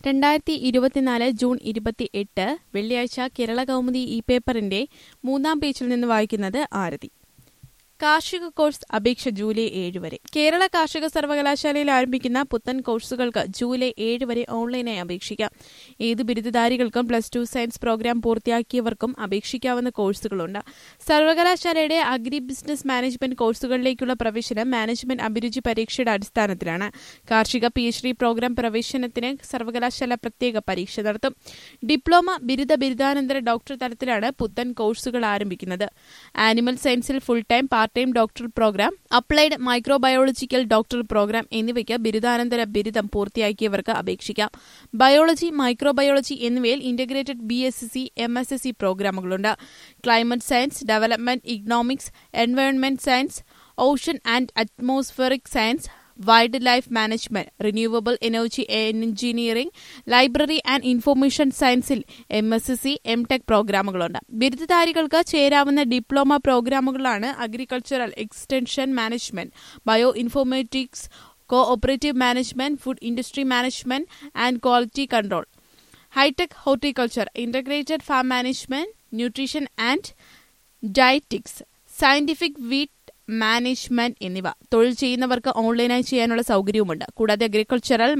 രണ്ടായിരത്തി ഇരുപത്തിനാല് ജൂൺ ഇരുപത്തി എട്ട് വെള്ളിയാഴ്ച കേരള കൗമുദി ഇ പേപ്പറിന്റെ മൂന്നാം പേജിൽ നിന്ന് വായിക്കുന്നത് ആരതി കാർഷിക കോഴ്സ് അപേക്ഷ ജൂലൈ ഏഴ് വരെ കേരള കാർഷിക സർവകലാശാലയിൽ ആരംഭിക്കുന്ന പുത്തൻ കോഴ്സുകൾക്ക് ജൂലൈ ഏഴ് വരെ ഓൺലൈനായി അപേക്ഷിക്കാം ഏത് ബിരുദധാരികൾക്കും പ്ലസ് ടു സയൻസ് പ്രോഗ്രാം പൂർത്തിയാക്കിയവർക്കും അപേക്ഷിക്കാവുന്ന കോഴ്സുകളുണ്ട് സർവകലാശാലയുടെ അഗ്രി ബിസിനസ് മാനേജ്മെന്റ് കോഴ്സുകളിലേക്കുള്ള പ്രവേശനം മാനേജ്മെന്റ് അഭിരുചി പരീക്ഷയുടെ അടിസ്ഥാനത്തിലാണ് കാർഷിക പി എച്ച് ഡി പ്രോഗ്രാം പ്രവേശനത്തിന് സർവകലാശാല പ്രത്യേക പരീക്ഷ നടത്തും ഡിപ്ലോമ ബിരുദ ബിരുദാനന്തര ഡോക്ടർ തലത്തിലാണ് പുത്തൻ കോഴ്സുകൾ ആരംഭിക്കുന്നത് ആനിമൽ സയൻസിൽ full time part time doctor program applied microbiological doctor program എന്നിവയ്ക്ക് ബിരുദാനന്തര ബിരുദം പൂർത്തിയാക്കിയവർക്ക് അപേക്ഷിക്കാം ബയോളജി മൈക്രോബയോളജി എന്നിവയിൽ integrated B S C M S S C പ്രോഗ്രാമുകളുണ്ട് climate science development economics environment science ocean and atmospheric science wildlife management renewable energy engineering library and information സയൻസിൽ M S S C M tech പ്രോഗ്രാമുകളുണ്ട് ബിരുദധാരികൾക്ക് ചേരാവുന്ന diploma പ്രോഗ്രാമുകളാണ് agricultural extension management bioinformatics co operative management food industry management and quality control hitech horticulture integrated farm management nutrition and dietetics scientific weed management എന്നിവ തൊഴിൽ ചെയ്യുന്നവർക്ക് ഓൺലൈനായി ചെയ്യാനുള്ള സൗകര്യവുമുണ്ട് കൂടാതെ അഗ്രികൾച്ചറൽ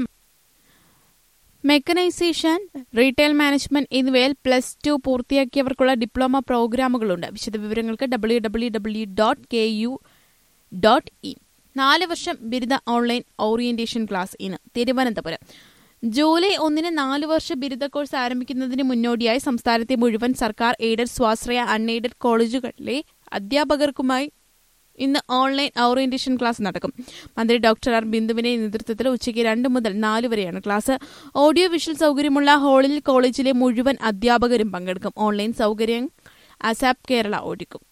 മെക്കനൈസേഷൻ റീറ്റെയിൽ മാനേജ്മെന്റ് എന്നിവയിൽ പ്ലസ് ടു പൂർത്തിയാക്കിയവർക്കുള്ള diploma പ്രോഗ്രാമുകളുണ്ട് വിശദവിവരങ്ങൾക്ക് W W W dot K U dot in നാല് വർഷം ബിരുദ ഓൺലൈൻ ഓറിയന്റേഷൻ ക്ലാസ് ഇന്ന് തിരുവനന്തപുരം ജൂലൈ ഒന്നിന് നാല് വർഷ ബിരുദ കോഴ്സ് ആരംഭിക്കുന്നതിന് മുന്നോടിയായി സംസ്ഥാനത്തെ മുഴുവൻ സർക്കാർ എയ്ഡഡ് സ്വാശ്രയ അൺഎയ്ഡഡ് കോളേജുകളിലെ അധ്യാപകർക്കുമായി ഇന്ന് ഓൺലൈൻ ഓറിയന്റേഷൻ ക്ലാസ് നടക്കും മന്ത്രി ഡോക്ടർ ആർ ബിന്ദുവിന്റെ നേതൃത്വത്തിൽ ഉച്ചയ്ക്ക് രണ്ട് മുതൽ നാല് വരെയാണ് ക്ലാസ് ഓഡിയോ വിഷ്വൽ സൗകര്യമുള്ള ഹാളിൽ കോളേജിലെ മുഴുവൻ അധ്യാപകരും പങ്കെടുക്കും ഓൺലൈൻ സൗകര്യം അസാപ് കേരള ഒരുക്കും